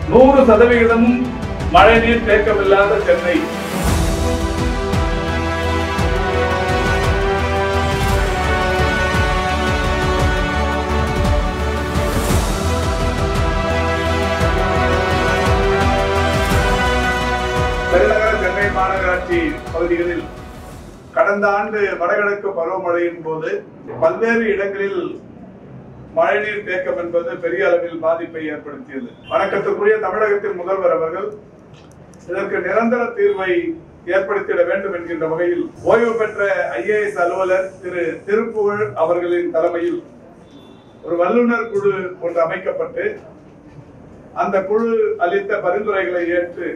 நூறு சதவிகிதமும் மழைநீர் தேக்கமில்லாத சென்னை பெருநகர சென்னை மாநகராட்சி பகுதிகளில் கடந்த ஆண்டு வடகிழக்கு பருவமழையின் போது பல்வேறு இடங்களில் மழைநீர் தேக்கம் என்பது பெரிய அளவில் பாதிப்பை ஏற்படுத்தியது வணக்கத்துக்குரிய தமிழகத்தின் முதல்வர் அவர்கள் இதற்கு நிரந்தர தீர்வை ஏற்படுத்திட வேண்டும் என்கின்ற வகையில் ஓய்வு பெற்ற ஐஏஎஸ் அலுவலர் திரு திருப்புகழ் அவர்களின் தலைமையில் ஒரு வல்லுநர் குழு ஒன்று அமைக்கப்பட்டு அந்த குழு அளித்த பரிந்துரைகளை ஏற்று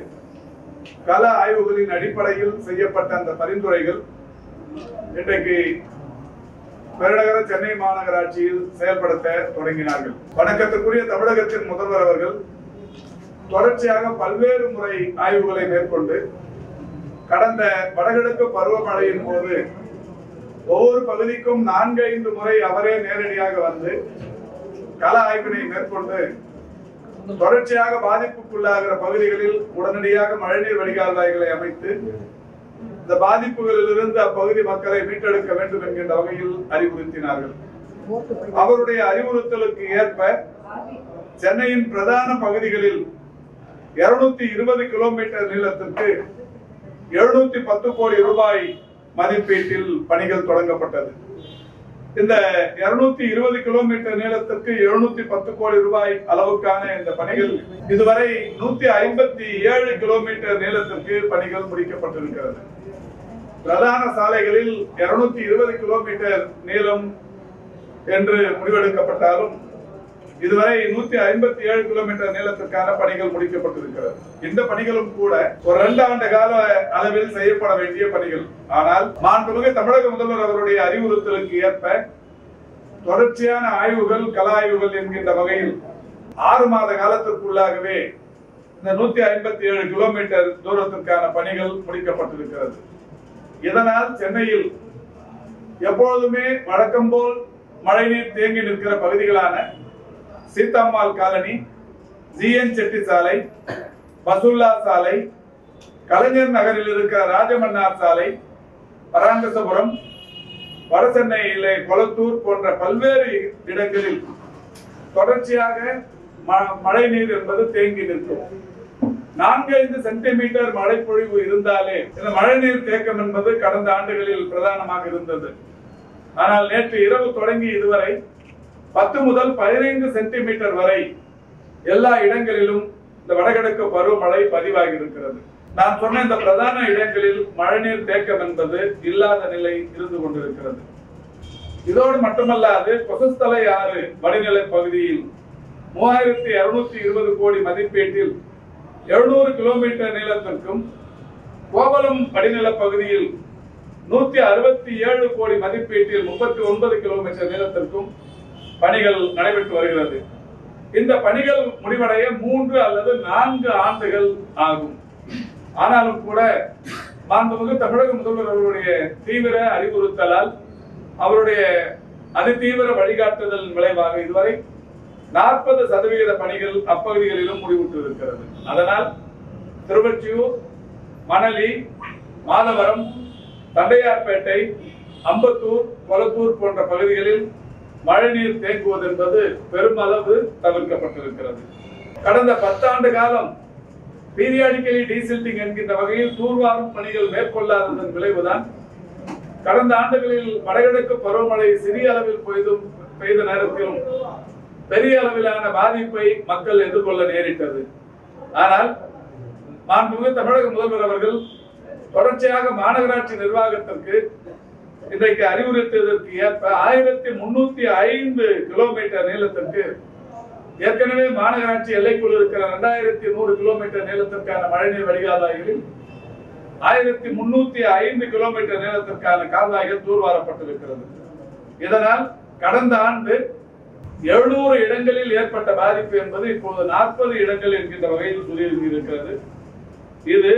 கள ஆய்வுகளின் அடிப்படையில் செய்யப்பட்ட அந்த பரிந்துரைகள் இன்றைக்கு பெருநகர சென்னை மாநகராட்சியில் செயல்படுத்த தொடங்கினார்கள் வணக்கத்துக்குரிய தமிழகத்தின் முதல்வர் அவர்கள் தொடர்ச்சியாக பல்வேறு முறை ஆய்வுகளை மேற்கொண்டு கடந்த வடகிழக்கு பருவமழையின் போது ஒவ்வொரு பகுதிக்கும் நான்கு ஐந்து முறை அவரே நேரடியாக வந்து கள ஆய்வினை மேற்கொண்டு தொடர்ச்சியாக பாதிப்புக்குள்ளாகிற பகுதிகளில் உடனடியாக மழைநீர் வடிகால் வாய்களை அமைத்து இந்த பாதிப்புகளிலிருந்து அப்பகுதி மக்களை மீட்டெடுக்க வேண்டும் என்கின்ற வகையில் அறிவுறுத்தினார்கள் அவருடைய அறிவுறுத்தலுக்கு ஏற்ப சென்னையின் பிரதான பகுதிகளில் இருநூத்தி இருபது கிலோமீட்டர் நீளத்திற்கு எழுநூத்தி பத்து கோடி ரூபாய் மதிப்பீட்டில் பணிகள் தொடங்கப்பட்டது இந்த இருநூத்தி இருபது கிலோமீட்டர் நீளத்திற்கு எழுநூத்தி பத்து கோடி ரூபாய் அளவுக்கான இந்த பணிகள் இதுவரை நூத்தி ஐம்பத்தி ஏழு கிலோமீட்டர் நீளத்திற்கு பணிகள் முடிக்கப்பட்டிருக்கிறது பிரதான சாலைகளில் இருநூத்தி இருபது கிலோமீட்டர் நீளம் என்று முடிவெடுக்கப்பட்டாலும் இதுவரை நூத்தி ஐம்பத்தி ஏழு கிலோமீட்டர் நீளத்திற்கான பணிகள் முடிக்கப்பட்டிருக்கிறது இந்த பணிகளும் கூட ஒரு ரெண்டு ஆண்டு கால அளவில் செய்யப்பட வேண்டிய பணிகள் ஆனால் மாண்புமிகு தமிழக முதல்வர் அவருடைய அறிவுறுத்தலுக்கு ஏற்ப தொடர்ச்சியான ஆய்வுகள் கல ஆய்வுகள் என்கின்ற வகையில் ஆறு மாத காலத்திற்குள்ளாகவே இந்த நூத்தி ஐம்பத்தி ஏழு கிலோமீட்டர் தூரத்திற்கான பணிகள் முடிக்கப்பட்டிருக்கிறது இதனால் சென்னையில் எப்பொழுதுமே வழக்கம் போல் மழைநீர் தேங்கி நிற்கிற பகுதிகளான சீதாம்மாள் காலனி ஜிஎன் செட்டி சாலை பசுல்லா சாலை கலைஞர் நகரில் இருக்கிற ராஜமன்னார் சாலை பராங்கசபுரம் வடசென்னையிலே கொளத்தூர் போன்ற பல்வேறு இடங்களில் தொடர்ச்சியாக ம- மழை நீர் என்பது தேங்கி நிற்கும் நான்கு ஐந்து சென்டிமீட்டர் மழை பொழிவு இருந்தாலே இந்த மழைநீர் தேக்கம் என்பது கடந்த ஆண்டுகளில் பிரதானமாக இருந்தது ஆனால் நேற்று இரவு தொடங்கி இதுவரை பத்து முதல் பதினைந்து சென்டிமீட்டர் வரை எல்லா இடங்களிலும் இந்த வடகிழக்கு பருவமழை பதிவாகி இருக்கிறது நான் சொன்ன இந்த பிரதான இடங்களில் மழைநீர் தேக்கம் என்பது இல்லாத நிலை இருந்து கொண்டிருக்கிறது இதோடு மட்டுமல்லாது கொசஸ்தலை ஆறு வடிநிலை பகுதியில் மூவாயிரத்தி இருநூத்தி இருபது கோடி மதிப்பீட்டில் எழுநூறு கிலோமீட்டர் நீளத்திற்கும் கோவலம் வடிநில பகுதியில் நூத்தி அறுபத்தி ஏழு கோடி மதிப்பீட்டில் முப்பத்தி ஒன்பது கிலோமீட்டர் நீளத்திற்கும் பணிகள் நடைபெற்று வருகிறது இந்த பணிகள் முடிவடைய மூன்று அல்லது நான்கு ஆண்டுகள் ஆகும் ஆனாலும் கூட மாண்புமிகு தமிழக முதல்வர் அவருடைய தீவிர அறிவுறுத்தலால் அவருடைய அதிதீவிர வழிகாட்டுதல் விளைவாக இதுவரை நாற்பது சதவிகித பணிகள் அப்பகுதிகளிலும் முடிவுற்று இருக்கிறது அதனால் திருவொற்றியூர் மணலி மாதவரம் தண்டையார்பேட்டை அம்பத்தூர் கொளத்தூர் போன்ற பகுதிகளில் மழைநீர் தேங்குவது என்பது பெருமளவு தவிர்க்கப்பட்டிருக்கிறது கடந்த பத்தாண்டு காலம் பீரியாடிக்கலி டீசில்டிங் என்கின்ற வகையில் தூர்வாரும் பணிகள் மேற்கொள்ளாததன் விளைவுதான் கடந்த ஆண்டுகளில் வடகிழக்கு பருவமழை சிறிய அளவில் பெய்தும் பெய்த நேரத்திலும் பெரிய அளவிலான பாதிப்பை மக்கள் எதிர்கொள்ள நேரிட்டது ஆனால் மாண்புமிகு தமிழக முதல்வர் அவர்கள் தொடர்ச்சியாக மாநகராட்சி நிர்வாகத்திற்கு இன்றைக்கு அறிவுறுத்தியதற்கு ஏற்ப ஆயிரத்தி முன்னூத்தி ஐந்து கிலோமீட்டர் நீளத்திற்கு ஏற்கனவே மாநகராட்சி எல்லைக்குள் இருக்கிற இரண்டாயிரத்தி நூறு கிலோமீட்டர் நீளத்திற்கான மழைநீர் வடிகால்வாய்களில் ஆயிரத்தி முன்னூத்தி ஐந்து கிலோமீட்டர் நீளத்திற்கான கால்வாய்கள் தூர்வாரப்பட்டிருக்கிறது இதனால் கடந்த ஆண்டு எழுநூறு இடங்களில் ஏற்பட்ட பாதிப்பு என்பது இப்போது நாற்பது இடங்கள் என்கின்ற வகையில் சுருங்கி இருக்கிறது இது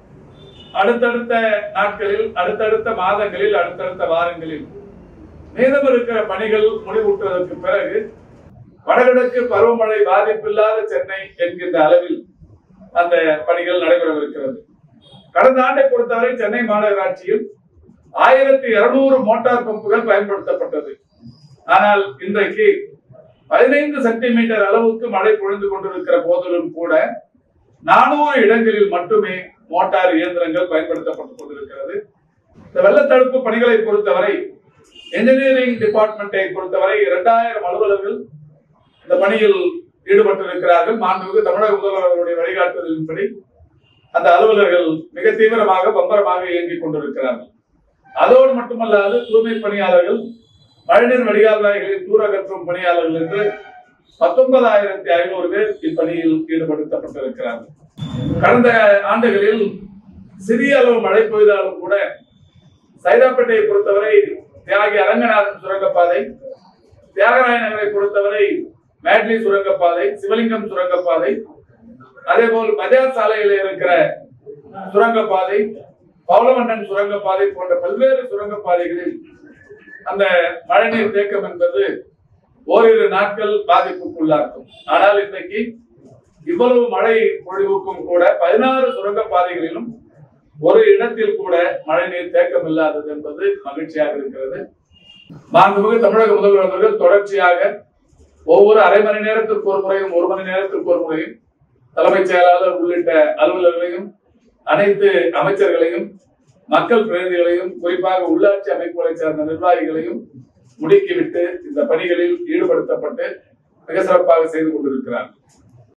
அடுத்தடுத்த நாட்களில் அடுத்தடுத்த மாதங்களில் அடுத்தடுத்த வாரங்களில் மீதம் இருக்கிற பணிகள் முடிவுற்றதற்கு பிறகு வடகிழக்கு பருவமழை பாதிப்பில்லாத சென்னை என்கின்ற அளவில் அந்த பணிகள் நடைபெறவிருக்கிறது கடந்த ஆண்டை பொறுத்தவரை சென்னை மாநகராட்சியில் ஆயிரத்தி இருநூறு மோட்டார் பம்புகள் பயன்படுத்தப்பட்டது ஆனால் இன்றைக்கு பதினைந்து சென்டிமீட்டர் அளவுக்கு மழை பொழிந்து கொண்டிருக்கிற போதிலும் கூட நானூறு இடங்களில் மட்டுமே மோட்டார் இயந்திரங்கள் பயன்படுத்தப்பட்டுக் கொண்டிருக்கிறது இந்த வெள்ளத்தடுப்பு பணிகளை பொறுத்தவரை என்ஜினியரிங் டிபார்ட்மெண்ட்டை பொறுத்தவரை இரண்டாயிரம் அலுவலர்கள் இந்த பணியில் ஈடுபட்டிருக்கிறார்கள் மாண்புமிகு தமிழக முதல்வர் அவருடைய வழிகாட்டுதலின்படி அந்த அலுவலர்கள் மிக தீவிரமாக பம்பரமாக இயங்கிக் கொண்டிருக்கிறார்கள் அதோடு மட்டுமல்லாது தூய்மை பணியாளர்கள் மழைநீர் வடிகால் வாய்களில் தூர அகற்றும் பணியாளர்கள் என்று பத்தொன்பதாயிரத்தி ஐநூறு பேர் இப்பணியில் ஈடுபடுத்தப்பட்டிருக்கிறார்கள் கடந்த ஆண்டுகளில் சிறிய அளவு மழை பெய்தாலும் கூட சைதாப்பேட்டையை பொறுத்தவரை தியாகி அரங்கநாதன் சுரங்கப்பாதை தியாகராய நகரை பொறுத்தவரை மேட்லி சுரங்கப்பாதை சிவலிங்கம் சுரங்கப்பாதை அதே போல் பஜார் சாலையில் இருக்கிற சுரங்கப்பாதை பவளமன்னன் சுரங்கப்பாதை போன்ற பல்வேறு சுரங்கப்பாதைகளில் அந்த மழைநீர் தேக்கம் என்பது ஓரிரு நாட்கள் பாதிப்புக்குள்ளாக்கும் ஆனால் இன்றைக்கு இவ்வளவு மழை பொழிவுக்கும் கூட பதினாறு சுரங்கப்பாதைகளிலும் ஒரு இடத்தில் கூட மழைநீர் தேக்கம் இல்லாதது என்பது மகிழ்ச்சியாக இருக்கிறது மாண்புமிகு தமிழக முதல்வர் அவர்கள் தொடர்ச்சியாக ஒவ்வொரு அரை மணி நேரத்திற்கு ஒரு முறையும் ஒரு மணி நேரத்திற்கு ஒரு முறையும் தலைமைச் செயலாளர் உள்ளிட்ட அலுவலர்களையும் அனைத்து அமைச்சர்களையும் மக்கள் பிரதிநிதிகளையும் குறிப்பாக உள்ளாட்சி அமைப்புகளை சேர்ந்த நிர்வாகிகளையும் முடுக்கிவிட்டு இந்த பணிகளில் ஈடுபடுத்தப்பட்டு மிக சிறப்பாக செய்து கொண்டிருக்கிறார்